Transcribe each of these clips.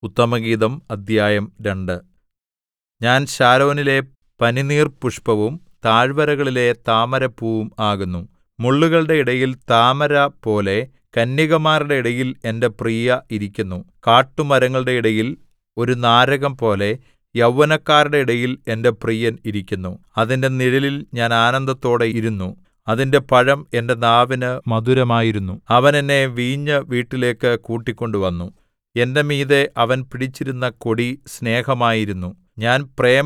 ഉത്തമഗീതം അദ്ധ്യായം രണ്ട് ഞാൻ ശാരോനിലെ പനിനീർപുഷ്പവും താഴ്വരകളിലെ താമരപ്പൂവും ആകുന്നു മുള്ളുകളുടെ ഇടയിൽ താമരപോലെ കന്യകമാരുടെ ഇടയിൽ എന്റെ പ്രിയ ഇരിക്കുന്നു കാട്ടുമരങ്ങളുടെ ഇടയിൽ ഒരു നാരകംപോലെ യൗവനക്കാരുടെ ഇടയിൽ എന്റെ പ്രിയൻ ഇരിക്കുന്നു അതിന്റെ നിഴലിൽ ഞാൻ ആനന്ദത്തോടെ ഇരുന്നു അതിന്റെ പഴം എന്റെ നാവിന് മധുരമായിരുന്നു അവൻ എന്നെ വീഞ്ഞ് വീട്ടിലേക്ക് കൂട്ടിക്കൊണ്ടുവന്നു എന്റെ മീതെ അവൻ പിടിച്ചിരുന്ന കൊടി സ്നേഹമായിരുന്നു ഞാൻ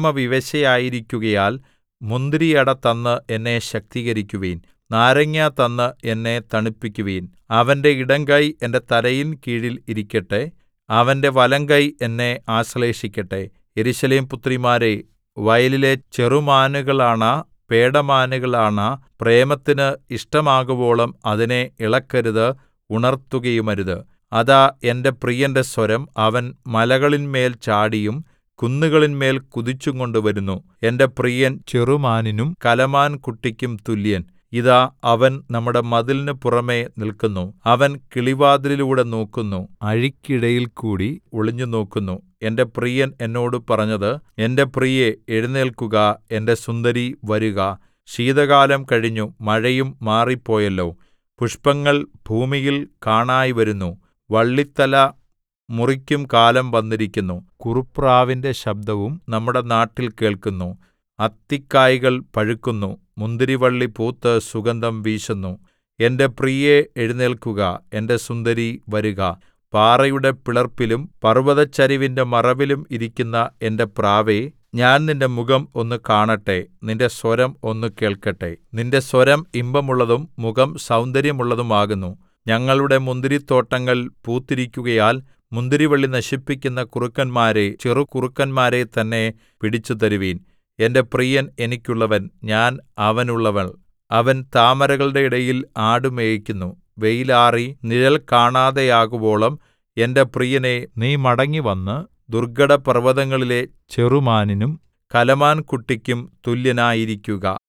പ്രേമവിവശയായിരിക്കുകയാൽ മുന്തിരിയട തന്ന് എന്നെ ശക്തീകരിക്കുവിൻ നാരങ്ങ തന്ന് എന്നെ തണുപ്പിക്കുവിൻ അവന്റെ ഇടങ്കൈ എന്റെ തലയിൻ കീഴിൽ ഇരിക്കട്ടെ അവന്റെ വലങ്കൈ എന്നെ ആശ്ലേഷിക്കട്ടെ യെരൂശലേം പുത്രിമാരേ വയലിലെ ചെറുമാനുകളാണ പേടമാനുകളാണ പ്രേമത്തിന് ഇഷ്ടമാകുവോളം അതിനെ ഇളക്കരുത് ഉണർത്തുകയുമരുത് അതാ എന്റെ പ്രിയന്റെ സ്വരം അവൻ മലകളിന്മേൽ ചാടിയും കുന്നുകളിന്മേൽ കുതിച്ചുംകൊണ്ട് വരുന്നു എന്റെ പ്രിയൻ ചെറുമാനിനും കലമാൻകുട്ടിക്കും തുല്യൻ ഇതാ അവൻ നമ്മുടെ മതിലിന് പുറമെ നില്ക്കുന്നു അവൻ കിളിവാതിലിലൂടെ നോക്കുന്നു അഴിക്കിടയിൽകൂടി ഒളിഞ്ഞുനോക്കുന്നു എന്റെ പ്രിയൻ എന്നോട് പറഞ്ഞത് എന്റെ പ്രിയേ എഴുന്നേൽക്കുക എന്റെ സുന്ദരീ വരുക ശീതകാലം കഴിഞ്ഞു മഴയും മാറിപ്പോയല്ലോ പുഷ്പങ്ങൾ ഭൂമിയിൽ കാണായ്‌വരുന്നു വള്ളിത്തല മുറിക്കും കാലം വന്നിരിക്കുന്നു കുറുപ്രാവിന്റെ ശബ്ദവും നമ്മുടെ നാട്ടിൽ കേൾക്കുന്നു അത്തിക്കായ്കൾ പഴുക്കുന്നു മുന്തിരിവള്ളി പൂത്ത് സുഗന്ധം വീശുന്നു എന്റെ പ്രിയേ എഴുന്നേൽക്കുക എന്റെ സുന്ദരീ വരുക പാറയുടെ പിളർപ്പിലും പർവ്വതച്ചരിവിന്റെ മറവിലും ഇരിക്കുന്ന എന്റെ പ്രാവേ ഞാൻ നിന്റെ മുഖം ഒന്ന് കാണട്ടെ നിന്റെ സ്വരം ഒന്ന് കേൾക്കട്ടെ നിന്റെ സ്വരം ഇമ്പമുള്ളതും മുഖം സൗന്ദര്യമുള്ളതും ആകുന്നു ഞങ്ങളുടെ മുന്തിരിത്തോട്ടങ്ങൾ പൂത്തിരിക്കുകയാൽ മുന്തിരിവള്ളി നശിപ്പിക്കുന്ന കുറുക്കന്മാരെ ചെറുകുറുക്കന്മാരെ തന്നെ പിടിച്ചുതരുവിൻ എന്റെ പ്രിയൻ എനിക്കുള്ളവൻ ഞാൻ അവനുള്ളവൾ അവൻ താമരകളുടെ ഇടയിൽ ആട് മേയിക്കുന്നു വെയിലാറി നിഴൽ കാണാതെയാകുവോളം എന്റെ പ്രിയനേ നീ മടങ്ങിവന്ന് ദുർഘടപർവ്വതങ്ങളിലെ ചെറുമാനിനും കലമാൻകുട്ടിക്കും തുല്യനായിരിക്കുക